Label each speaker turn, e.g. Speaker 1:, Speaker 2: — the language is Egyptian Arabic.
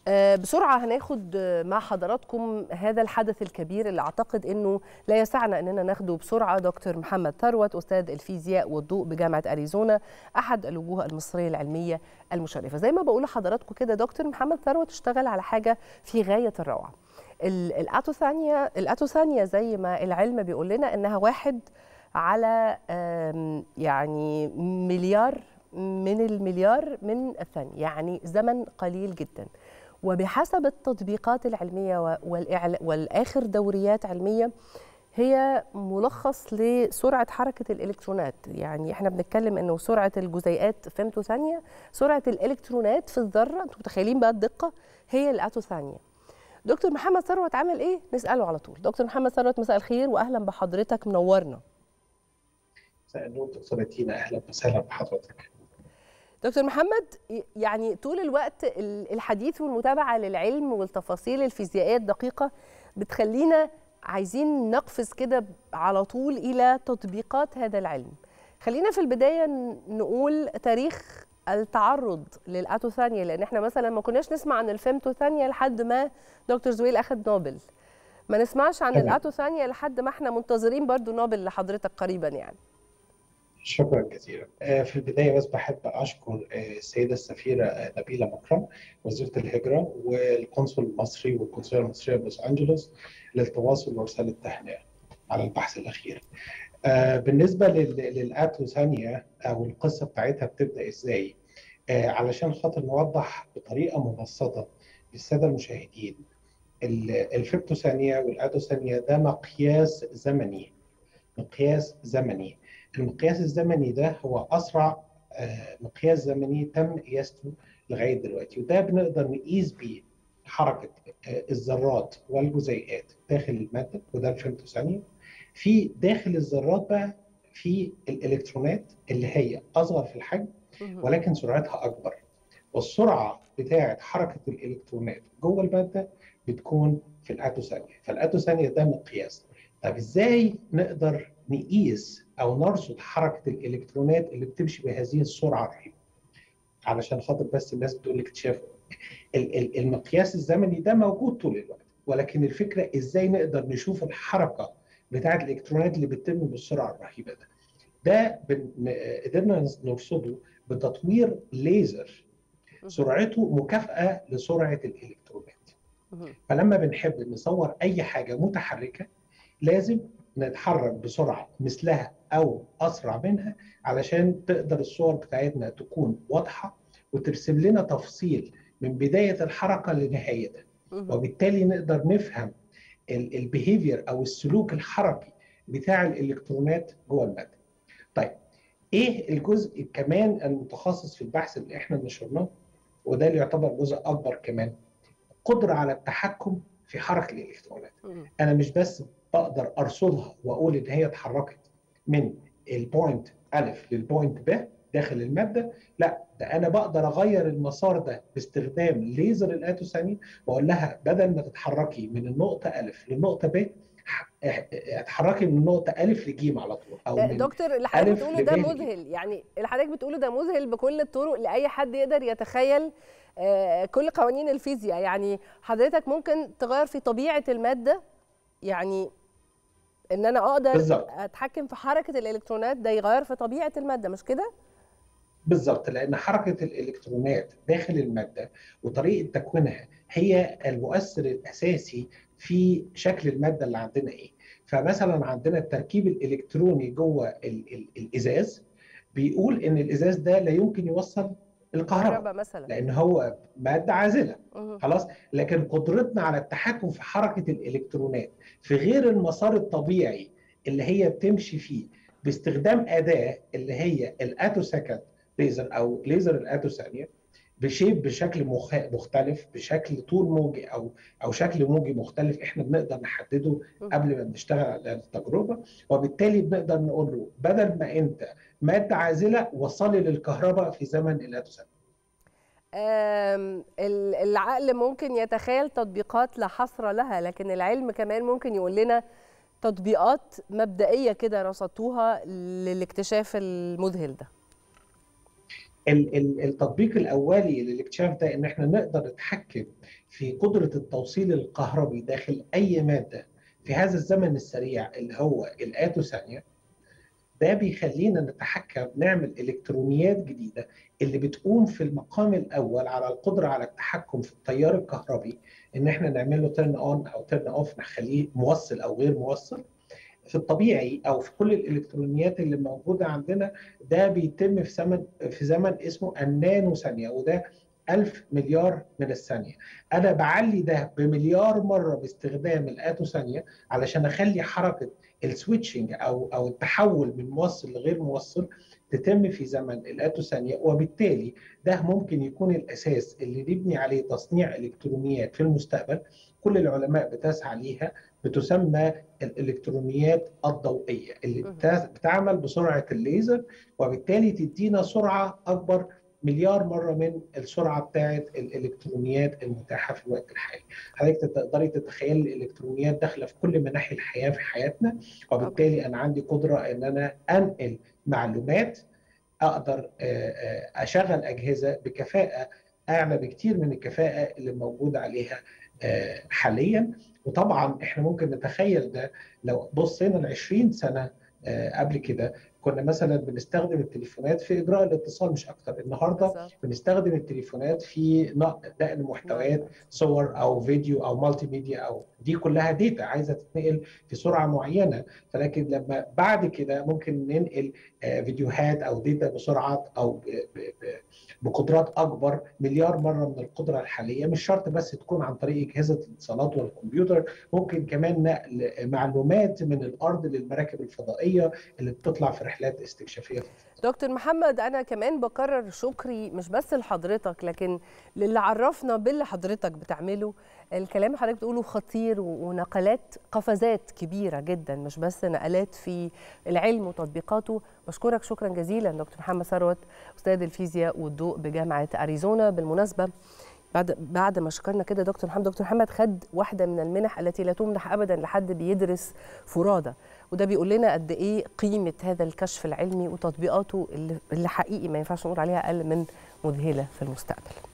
Speaker 1: بسرعة هناخد مع حضراتكم هذا الحدث الكبير اللي أعتقد أنه لا يسعنا أننا ناخده بسرعة دكتور محمد ثروت أستاذ الفيزياء والضوء بجامعة أريزونا أحد الوجوه المصرية العلمية المشرفة زي ما بقول لحضراتكم كده دكتور محمد ثروت اشتغل على حاجة في غاية الروعة الأتوثانيا الأتوثانيا زي ما العلم بيقول لنا أنها واحد على يعني مليار من المليار من الثانية يعني زمن قليل جدا وبحسب التطبيقات العلمية والآخر دوريات علمية هي ملخص لسرعة حركة الإلكترونات يعني احنا بنتكلم انه سرعة الجزيئات فيمتو ثانية سرعة الإلكترونات في الذرة انتم متخيلين بقى الدقة هي الأتو ثانية دكتور محمد ثروت عمل ايه؟ نسأله على طول دكتور محمد ثروت مساء الخير وأهلا بحضرتك منورنا
Speaker 2: مساء النور دكتورة تينا أهلا وسهلا بحضرتك
Speaker 1: دكتور محمد يعني طول الوقت الحديث والمتابعه للعلم والتفاصيل الفيزيائيه الدقيقه بتخلينا عايزين نقفز كده على طول الى تطبيقات هذا العلم. خلينا في البدايه نقول تاريخ التعرض للاتوثانيا لان احنا مثلا ما كناش نسمع عن الفيمتوثانيا لحد ما دكتور زويل اخذ نوبل. ما نسمعش عن الاتوثانيا لحد ما احنا منتظرين برضو نوبل لحضرتك قريبا يعني.
Speaker 2: شكرا جزيلا في البداية بس بحب أشكر السيدة السفيرة نبيلة مكرم وزيرة الهجرة والقنصل المصري والقنصلية المصرية بلوس أنجلوس للتواصل وإرسال التهنئة على البحث الأخير بالنسبة للآتوثانيا أو القصة بتاعتها بتبدأ إزاي علشان خاطر نوضح بطريقة مبسطة للسادة المشاهدين الفيبتوثانية والآتوثانية ده مقياس زمني مقياس زمني المقياس الزمني ده هو اسرع مقياس زمني تم قياسته لغايه دلوقتي وده بنقدر نقيس بيه حركه الذرات والجزيئات داخل الماده وده الفيمتو ثانيه في داخل الذرات بقى في الالكترونات اللي هي اصغر في الحجم ولكن سرعتها اكبر والسرعه بتاعه حركه الالكترونات جوه الماده بتكون في الاتوثانيه فالاتوثانيه ده مقياس طب ازاي نقدر نقيس او نرصد حركه الالكترونات اللي بتمشي بهذه السرعه الرهيبه علشان خاطر بس الناس بتقول لك اكتشاف المقياس الزمني ده موجود طول الوقت ولكن الفكره ازاي نقدر نشوف الحركه بتاعه الالكترونات اللي بتتم بالسرعه الرهيبه ده ده قدرنا نرصده بتطوير ليزر سرعته مكافاه لسرعه الالكترونات فلما بنحب نصور اي حاجه متحركه لازم نتحرك بسرعه مثلها او اسرع منها علشان تقدر الصور بتاعتنا تكون واضحه وترسم لنا تفصيل من بدايه الحركه لنهايتها وبالتالي نقدر نفهم البيهيفير او السلوك الحركي بتاع الالكترونات جوه الماده. طيب ايه الجزء كمان المتخصص في البحث اللي احنا نشرناه وده اللي يعتبر جزء اكبر كمان قدره على التحكم في حركه الالكترونات. انا مش بس بقدر ارصدها واقول ان هي اتحركت من البوينت الف للبوينت ب داخل الماده لا ده انا بقدر اغير المسار ده باستخدام ليزر الاتوثاني واقول لها بدل ما تتحركي من النقطه الف للنقطه ب اتحركي من النقطه الف لجيم على طول
Speaker 1: او من دكتور اللي حضرتك بتقوله ده مذهل يعني اللي حضرتك بتقوله ده مذهل بكل الطرق لاي حد يقدر يتخيل كل قوانين الفيزياء يعني حضرتك ممكن تغير في طبيعه الماده يعني ان انا اقدر بالزبط. اتحكم في حركه الالكترونات ده يغير في طبيعه الماده مش كده
Speaker 2: بالظبط لان حركه الالكترونات داخل الماده وطريقه تكوينها هي المؤثر الاساسي في شكل الماده اللي عندنا ايه فمثلا عندنا التركيب الالكتروني جوه ال ال الازاز بيقول ان الازاز ده لا يمكن يوصل الكهرباء
Speaker 1: مثلا
Speaker 2: لان هو ماده عازله خلاص لكن قدرتنا على التحكم في حركه الالكترونات في غير المسار الطبيعي اللي هي بتمشي فيه باستخدام اداه اللي هي الاتوسكند ليزر او ليزر الاتوثانيه بشيب بشكل مخ... مختلف بشكل طول موجي او او شكل موجي مختلف احنا بنقدر نحدده قبل ما بنشتغل على التجربه وبالتالي بنقدر نقول له بدل ما انت ماده عازله وصلي للكهرباء في زمن الاتوثانيه
Speaker 1: العقل ممكن يتخيل تطبيقات لا حصر لها لكن العلم كمان ممكن يقول لنا تطبيقات مبدئيه كده رصدتوها للاكتشاف المذهل ده
Speaker 2: التطبيق الاولي للاكتشاف ده ان احنا نقدر نتحكم في قدره التوصيل الكهربي داخل اي ماده في هذا الزمن السريع اللي هو الاتو ثانيه ده بيخلينا نتحكم نعمل الكترونيات جديده اللي بتقوم في المقام الاول على القدره على التحكم في التيار الكهربي ان احنا نعمل له تيرن اون او تيرن اوف نخليه موصل او غير موصل في الطبيعي او في كل الالكترونيات اللي موجوده عندنا ده بيتم في زمن في زمن اسمه النانو ثانيه وده 1000 مليار من الثانيه انا بعلي ده بمليار مره باستخدام الاتو ثانيه علشان اخلي حركه السويتشنج او او التحول من موصل لغير موصل تتم في زمن الاتو ثانيه وبالتالي ده ممكن يكون الاساس اللي نبني عليه تصنيع الكترونيات في المستقبل كل العلماء بتسعى ليها بتسمى الالكترونيات الضوئيه اللي بتعمل بسرعه الليزر وبالتالي تدينا سرعه اكبر مليار مره من السرعه بتاعه الالكترونيات المتاحه في الوقت الحالي. حضرتك تقدري تتخيلي الالكترونيات داخله في كل مناحي الحياه في حياتنا وبالتالي انا عندي قدره ان انا انقل معلومات اقدر اشغل اجهزه بكفاءه اعلى بكتير من الكفاءه اللي موجود عليها حاليا وطبعا احنا ممكن نتخيل ده لو بصينا ل 20 سنه قبل كده كنا مثلا بنستخدم التليفونات في اجراء الاتصال مش اكتر النهارده بالزبط. بنستخدم التليفونات في نقل محتويات صور او فيديو او مالتي ميديا او دي كلها داتا عايزه تتنقل في سرعه معينه فلكن لما بعد كده ممكن ننقل فيديوهات او داتا بسرعات او بقدرات اكبر مليار مره من القدره الحاليه مش شرط بس تكون عن طريق اجهزه الاتصالات والكمبيوتر ممكن كمان نقل معلومات من الارض للمراكب الفضائيه اللي بتطلع في رحلات استكشافيه
Speaker 1: دكتور محمد انا كمان بكرر شكري مش بس لحضرتك لكن للي عرفنا باللي حضرتك بتعمله الكلام اللي حضرتك بتقوله خطير ونقلات قفزات كبيره جدا مش بس نقلات في العلم وتطبيقاته بشكرك شكرا جزيلا دكتور محمد ثروت استاذ الفيزياء والضوء بجامعه اريزونا بالمناسبه بعد بعد ما شكرنا كده دكتور محمد دكتور محمد خد واحده من المنح التي لا تمنح ابدا لحد بيدرس فرادى وده بيقول لنا قد ايه قيمه هذا الكشف العلمي وتطبيقاته اللي, اللي حقيقي ما ينفعش نقول عليها اقل من مذهله في المستقبل